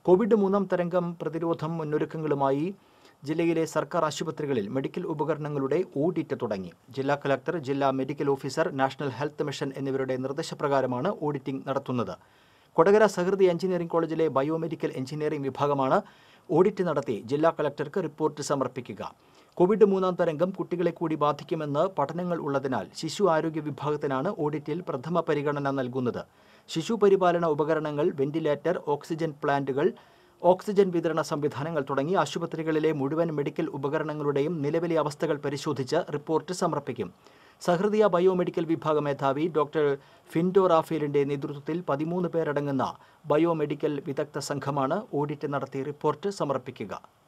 Covid മൂന്നാം തരംഗം പ്രതിരോധം മുന്നൊരുക്കങ്ങളുമായി ജില്ലയിലെ സർക്കാർ ആശുപത്രികളിൽ മെഡിക്കൽ ഉപകരണങ്ങളുടെ ഓഡിറ്റ് തുടങ്ങി ജില്ലാ കളക്ടർ ജില്ലാ medical officer national health mission എന്നിവരുടെ നിർദ്ദേശപ്രകാരമാണ് ഓഡിറ്റിംഗ് നടത്തുന്നത് കൊടകര സഹൃദി എഞ്ചിനീയറിംഗ് കോളേജിലെ ബയോമെഡിക്കൽ എഞ്ചിനീയറിംഗ് വിഭാഗമാണ് ഓഡിറ്റ് നടത്തി ജില്ലാ കളക്ടർക്ക് റിപ്പോർട്ട് സമർപ്പിക്കുക കോവിഡ് മൂന്നാം തരംഗം കുട്ടികളെ കൂടി ബാധിക്കുമെന്ന് പഠനങ്ങൾ ഉള്ളതിനാൽ ശിശു ആരോഗ്യ വിഭാഗത്തിനാണ് ഓഡിറ്റിൽ പ്രഥമ പരിഗണന നൽകുന്നത് ശിശു പരിപാലന ഉപകരണങ്ങൾ വെന്റിലേറ്റർ ഓക്സിജൻ പ്ലാന്റുകൾ ഓക്സിജൻ വിതരണ സംവിധാനങ്ങൾ തുടങ്ങി ആശുപത്രികളിലെ മുഴുവൻ മെഡിക്കൽ ഉപകരണങ്ങളുടെയും നിലവിലെ അവസ്ഥകൾ പരിശോധിച്ച് റിപ്പോർട്ട് സമർപ്പിക്കും സഹൃദയ ബയോമെഡിക്കൽ വിഭാഗ മേധാവി ഡോക്ടർ ഫിൻഡോ റാഫേലിന്റെ നേതൃത്വത്തിൽ പതിമൂന്ന് പേരടങ്ങുന്ന ബയോമെഡിക്കൽ വിദഗ്ധ സംഘമാണ് ഓഡിറ്റ് നടത്തി റിപ്പോർട്ട് സമർപ്പിക്കുക